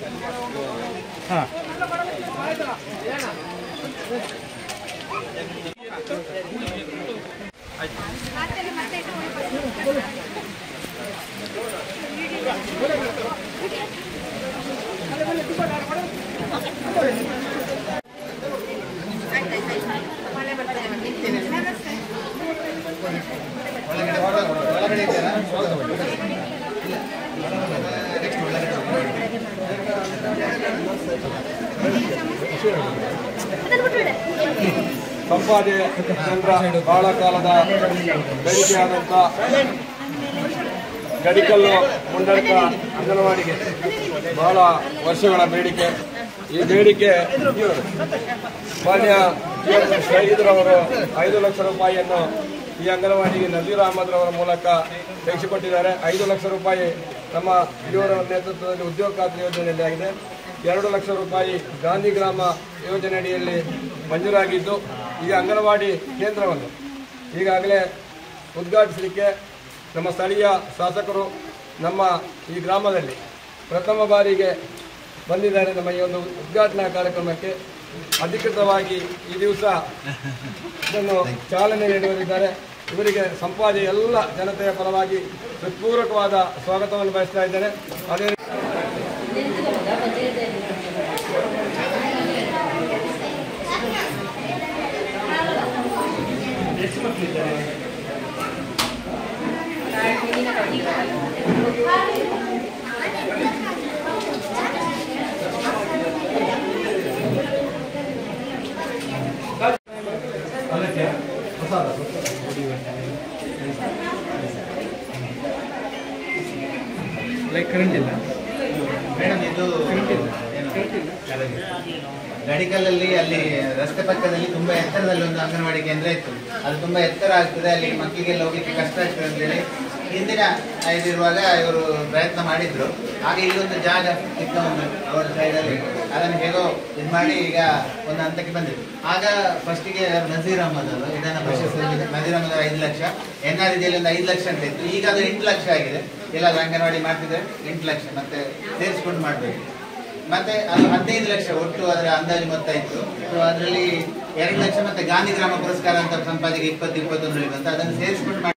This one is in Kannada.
ಹಾಂ ಸಂಪಾದೆ ಕೇಂದ್ರ ಬಹಳ ಕಾಲದ ಬೇಡಿಕೆಯಾದಂಥ ಗಡಿಕಲ್ಲು ಮುಂಡಡ್ಕ ಅಂಗನವಾಡಿಗೆ ಬಹಳ ವರ್ಷಗಳ ಬೇಡಿಕೆ ಈ ಬೇಡಿಕೆ ಮಾನ್ಯ ಶಹೀದ್ರವರು ಐದು ಲಕ್ಷ ರೂಪಾಯಿಯನ್ನು ಈ ಅಂಗನವಾಡಿಗೆ ನಜೀರ್ ಅಹಮದ್ ರವರ ಮೂಲಕ ತೆಗೆಸಿಕೊಟ್ಟಿದ್ದಾರೆ ಐದು ಲಕ್ಷ ರೂಪಾಯಿ ನಮ್ಮ ಇವರ ನೇತೃತ್ವದಲ್ಲಿ ಉದ್ಯೋಗ ಖಾತ್ರಿ ಯೋಜನೆಯಲ್ಲಿ ಆಗಿದೆ ಎರಡು ಲಕ್ಷ ರೂಪಾಯಿ ಗಾಂಧಿ ಗ್ರಾಮ ಯೋಜನೆ ಅಡಿಯಲ್ಲಿ ಮಂಜೂರಾಗಿದ್ದು ಈಗ ಅಂಗನವಾಡಿ ಕೇಂದ್ರವನ್ನು ಈಗಾಗಲೇ ಉದ್ಘಾಟಿಸಲಿಕ್ಕೆ ನಮ್ಮ ಸ್ಥಳೀಯ ಶಾಸಕರು ನಮ್ಮ ಈ ಗ್ರಾಮದಲ್ಲಿ ಪ್ರಥಮ ಬಾರಿಗೆ ಬಂದಿದ್ದಾರೆ ನಮ್ಮ ಈ ಒಂದು ಉದ್ಘಾಟನಾ ಕಾರ್ಯಕ್ರಮಕ್ಕೆ ಅಧಿಕೃತವಾಗಿ ಈ ದಿವಸ ಇದನ್ನು ಚಾಲನೆ ನೀಡುವರಿದ್ದಾರೆ ಇವರಿಗೆ ಸಂಪಾದಿ ಎಲ್ಲ ಜನತೆಯ ಪರವಾಗಿ ಹೃತ್ಪೂರ್ವಕವಾದ ಸ್ವಾಗತವನ್ನು ಬಯಸ್ತಾ ಇದ್ದೇನೆ ಅದೇ ರೀತಿ ಲೈಕ್ ಕರೆಂಟ್ ಇಲ್ಲ ಮೇಡಮ್ ಇದು ಗಡಿಕಲ್ಲಲ್ಲಿ ಅಲ್ಲಿ ರಸ್ತೆ ಪಕ್ಕದಲ್ಲಿ ತುಂಬಾ ಎತ್ತರದಲ್ಲಿ ಒಂದು ಅಂಗನವಾಡಿ ಕೇಂದ್ರ ಇತ್ತು ಅದು ತುಂಬಾ ಎತ್ತರ ಆಗ್ತದೆ ಅಲ್ಲಿ ಮಕ್ಕಳಿಗೆಲ್ಲ ಹೋಗ್ಲಿಕ್ಕೆ ಕಷ್ಟ ಆಗ್ತದೆ ಅಂತೇಳಿ ಹಿಂದಿನ ಇದಿರುವಾಗ ಇವರು ಪ್ರಯತ್ನ ಮಾಡಿದ್ರು ಆಗ ಇಲ್ಲೊಂದು ಜಾಗ ಚಿಕ್ಕ ಒಂದು ರೋಡ್ ಸೈಡಲ್ಲಿ ಅದನ್ನು ಹೇಗೋ ಇದು ಮಾಡಿ ಈಗ ಒಂದು ಹಂತಕ್ಕೆ ಬಂದಿತ್ತು ಆಗ ಫಸ್ಟಿಗೆ ನಜೀರ್ ಅಹಮದ್ ಅವರು ಇದನ್ನ ಪ್ರಶಸ್ತಿ ನಜೀರ್ ಅಹಮದ್ ಅವರು ಐದು ಲಕ್ಷ ಎನ್ ಆರ್ ಒಂದು ಐದು ಲಕ್ಷ ಅಂತ ಇತ್ತು ಈಗ ಅದು ಎಂಟು ಲಕ್ಷ ಆಗಿದೆ ಎಲ್ಲಾದ್ರೂ ಅಂಗನವಾಡಿ ಮಾಡ್ತಿದ್ರೆ ಎಂಟು ಲಕ್ಷ ಮತ್ತೆ ಸೇರಿಸ್ಕೊಂಡು ಮಾಡಬೇಕು ಮತ್ತೆ ಅದು ಹದಿನೈದು ಲಕ್ಷ ಒಟ್ಟು ಅದರ ಅಂದಾಜು ಮೊತ್ತ ಇತ್ತು ಸೊ ಅದರಲ್ಲಿ ಎರಡು ಲಕ್ಷ ಮತ್ತೆ ಗಾಂಧಿ ಗ್ರಾಮ ಪುರಸ್ಕಾರ ಅಂತ ಸಂಪಾದಿಗೆ ಇಪ್ಪತ್ತು ಇಪ್ಪತ್ತೊಂದರಲ್ಲಿ ಬಂತು ಅದನ್ನು ಸೇರಿಸ್ಕೊಂಡು